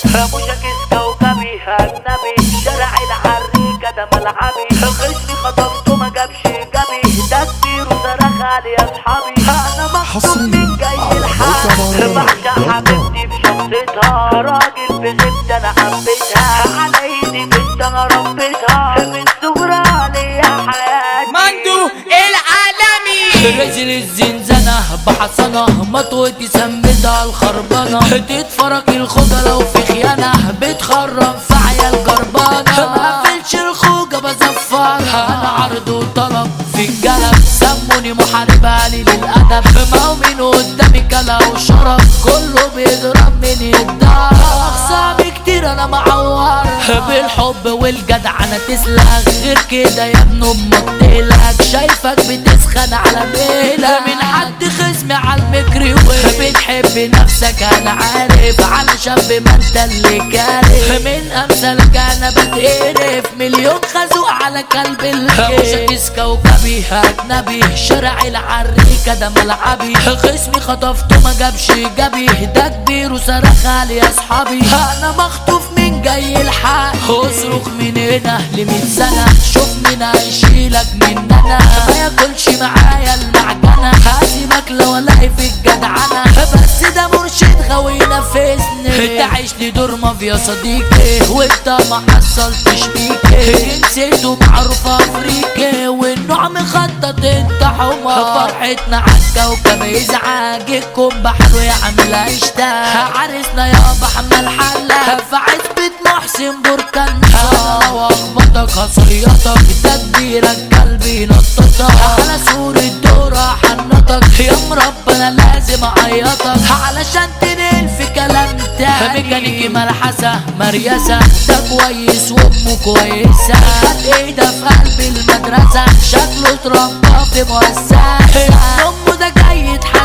مشاكس كوكبي اجنبي شارع العريكة ده ملعبي خصمي خطفته ما جابش جابي ده كبير وصرخ علي يا اصحابي انا مخطوب حصري من جاي على الحال موقع بعشق مهرجانات. حبيبتي بشخصيتها راجل في غبت انا حبيتها على ايدي بنت انا ربيتها من صغرها ليا حياتي مندو العالمي رجل الزنزانة بحصنة مطوتي سمدها الخربانة تتفرج الخوجة لو في خيانة بتخرم في عيال جربانة ما قفلش الخوجة بزفرها انا عرض وطلب في الجلب سموني محارب قليل الادب ما هو من قدامي كلا وشرف كله بيضرب من الدار اخصامي كتير انا معور بالحب والجدع انا تسلك غير كده يا ابن امك تقلق شايفك بتسخن على ميلك من حد خصمي على المكري بتحب نفسك انا عارف على شاب ما انت اللي كارف من امثالك انا بتقرف مليون خازوق على كلب الكيس كوكبي اجنبي شارع العريكة ده ملعبي خصمي خطفته ما جابش جابي ده كبير وصرخ علي يا اصحابي انا مخطوف من جاي الحق اصرخ من هنا لمية سنة شوف مين هيشيلك مننا ما ياكلش معايا المعجنة هسيبك لو الاقي في الجدعنة بس ده مرشد غاوي ينفذني تعيش لي دور مافيا صديقي وانت ما حصلتش بيكي جنسيته معروفة افريقي والنوع مخطط انت حمار فرحتنا عالكوكب يزعجكم بحلو يا عم اشتاق عرسنا يابا حمال حلة في عزبة محسن بركان لو اخبطك هصيطك تدبيرك قلبي نططك على صورة دورة حنطك يا مربنا لازم اعيطك علشان تنقل في كلام تاني ميكانيكي ملحسة مريسة ده كويس وامه كويسة خد ايده في قلب المدرسة شكله اتربى في مؤسسة امه ده جاي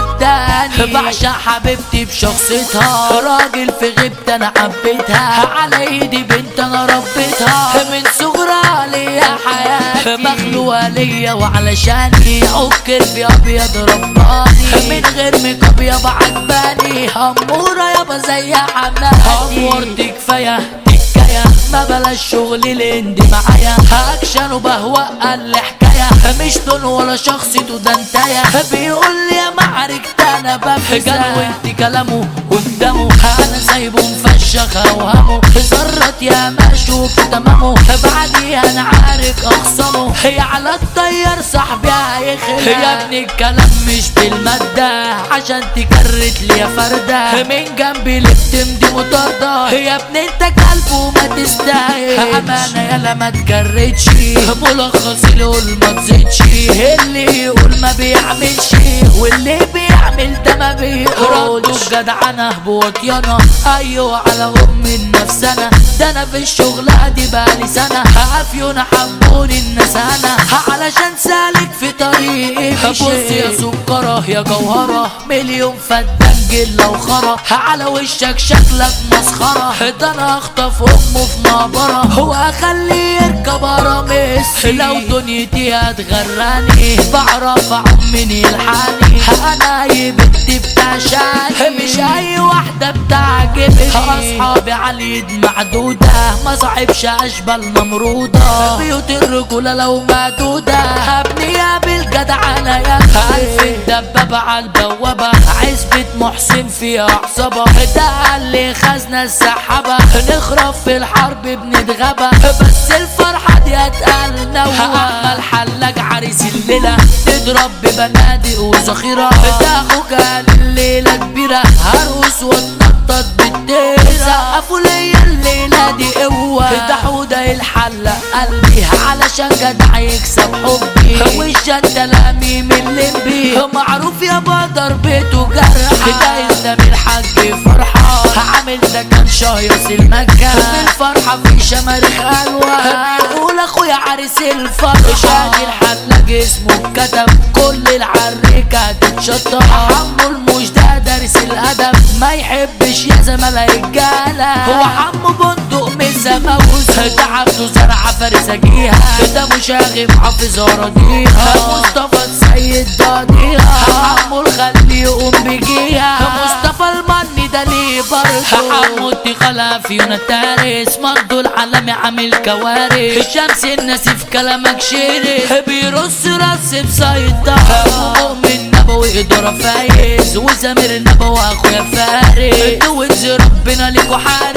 يتحداني بعشق حبيبتي بشخصيتها راجل في غيبتي انا حبيتها على ايدي بنت انا ربيتها من صغرها ليا حياتي مخلوقة ليا وعلشاني عكر في ابيض رباني من غير ميك اب يابا عجباني اموره يابا زي حماتي امورتي كفايه حكاية ما بلاش شغل الهندي معايا اكشن وبهوى الحكاية مش لون ولا شخصيته ده انتايا بيقول لي يا معركة انا بفجر وانت كلامه قدامه انا سايبه مفشخ اوهامه ذرت يا مشوف تمامه بعديها انا عارف اخصمه هي على الطيار صاحبي هيخلع يا ابني الكلام مش بالمادة عشان تكرت لي يا فردة من جنبي اللي بتمدي مطاردة يا ابني انت كلب وما تستاهل امانة يالا ما تكرتش ملخص يقول ما تزيدش اللي يقول ما بيعملش واللي بيعمل ده ما بيقولش جدعنة بوطيانة ايوه على ام النفسنا ده انا في الشغلة دي بقالي سنة عافيون حبوني الناس انا علشان سالك في طريقي بص يا سكرة يا جوهرة مليون فدان جلة وخرا على وشك شكلك مسخرة ده انا اخطف امه في مقبرة هو اخليه يركب رامس لو دنيتي هتغراني بعرف اعوم من يلحقني انا اي بنت بتعشاني مش اي واحدة بتعجبني اصحابي على اليد معدودة ما صاحبش اشبال نمرودة بيوت الرجولة لو معدودة ابنيها بالجدعنة يا الف الدبابة على البوابة عزبة محسن فيها عصابة ده اللي خزنة السحابة نخرب في الحرب بنتغابى بس الفرحة دي اتقال نوع الحلاج عريس الليلة تضرب ببنادق وذخيرة تاخد الليلة كبيرة هرقص واتنطط بالديرة سقفوا ليا الليلة دي قوة حودة الحلة قلبي علشان جدع يكسب حبي والجنة من اللمبي معروف يا بدر بيته جرح ده اسلام الحاج فرحة عامل ده كان شهيص المكة في الفرحة في شماريخ ألوان بيقول اخويا عريس الفرحة شادي الحلاج اسمه اتكتب كل العريكة هتتشطب حمو المش ده دارس الأدب ما يحبش يا زملاء رجالة هو حمو بندق من زماوس ده عبده زرعة فارسجيها ده مشاغب حافظ أراضيها مصطفى السيد ضاضيها حمو الخلي يقوم بيجيها مصطفى المني ده ليه برضه حمو التخال ولا فيونا تارس مرضو العالمي عامل كوارث الشمس النسيف كلامك شرس بيرص رص بسيطة مؤمن نبوي إدارة فايز وزمير نبوي أخويا فارس دوت ربنا ليكوا حارس